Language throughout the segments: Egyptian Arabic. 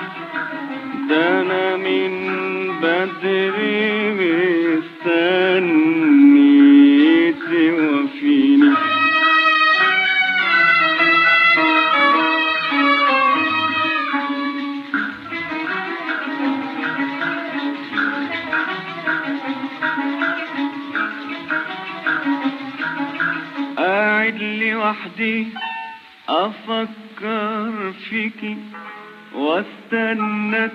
ده انا من بدري مستني توفيني قاعد لوحدي افكر فيكي واستنى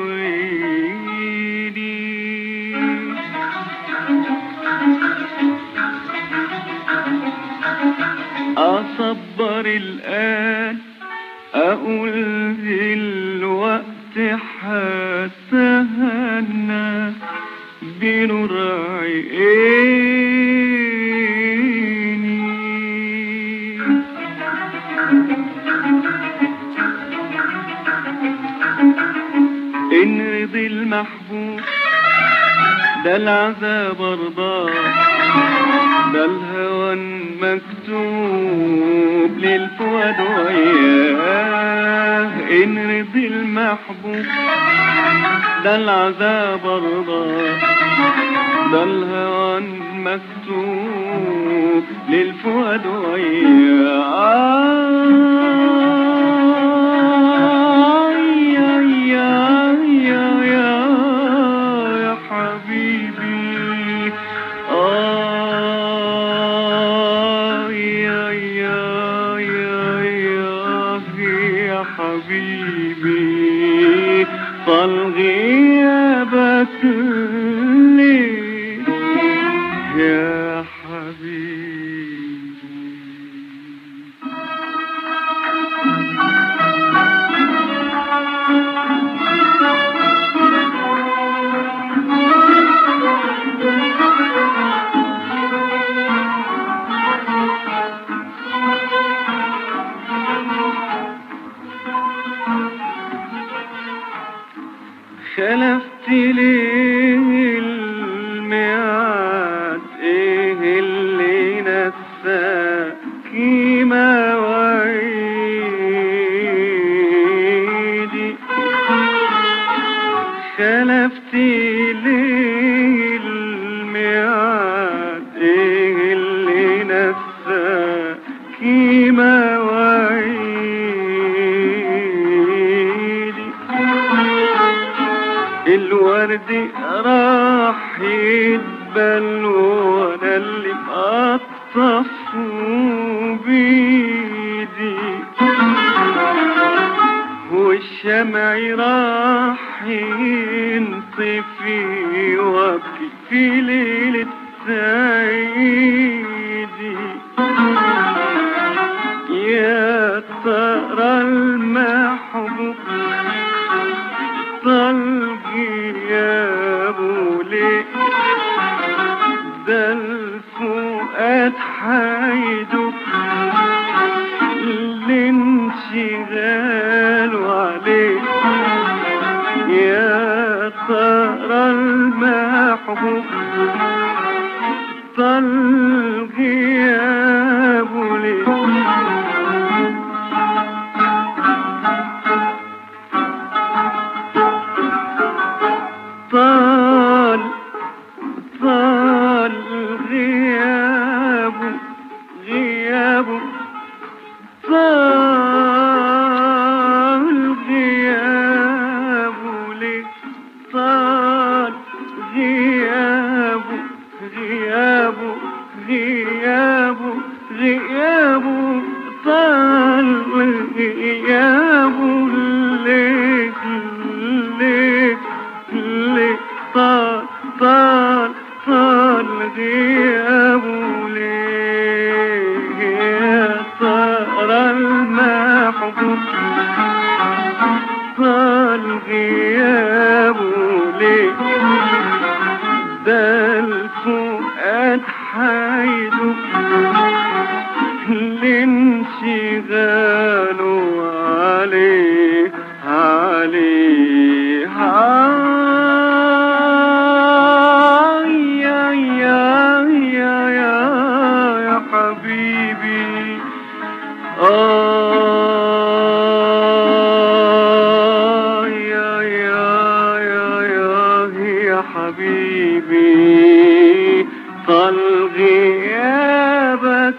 تغيري اصبر الان اقول دلوقتي حتهنى بنور عيني إن رضي المحبوب ده العذاب رضاه ده الهوى مكتوب للفؤاد وياه إن رضي المحبوب ده العذاب رضاه ده الهوى مكتوب للفؤاد وياه يا يا يا يا يا حبيبي آه يا يا يا يا يا حبيبي طال غيابك ليه يا حبيبي خلفت ليه الميعاد ايه اللي نساكي مواعيدي خلفت ليه الميعاد ايه اللي نساكي مواعيدي الورد راح يدبل وانا اللي مقطف بيدي والشمع راح ينطفي وابكي في ليلة سعيدي يا ترى المحبوب طلقي يا ابو ليه ده الفؤاد حيدك الانشغال عليه يا ترى المحبوب طلقي يا ابو ليه طال طال غيابه غيابه طال غيابه ليه طال غيابه غيابه غيابه غيابه طال غيابه ليه ليه ليه طال طال طال غيابه ليه يا طار المحبوب طال غيابه ليه ده الفؤاد حيده لانشغاله عليه عليه آه يا يا يا يا يا حبيبي آه حبيبي طال غيابك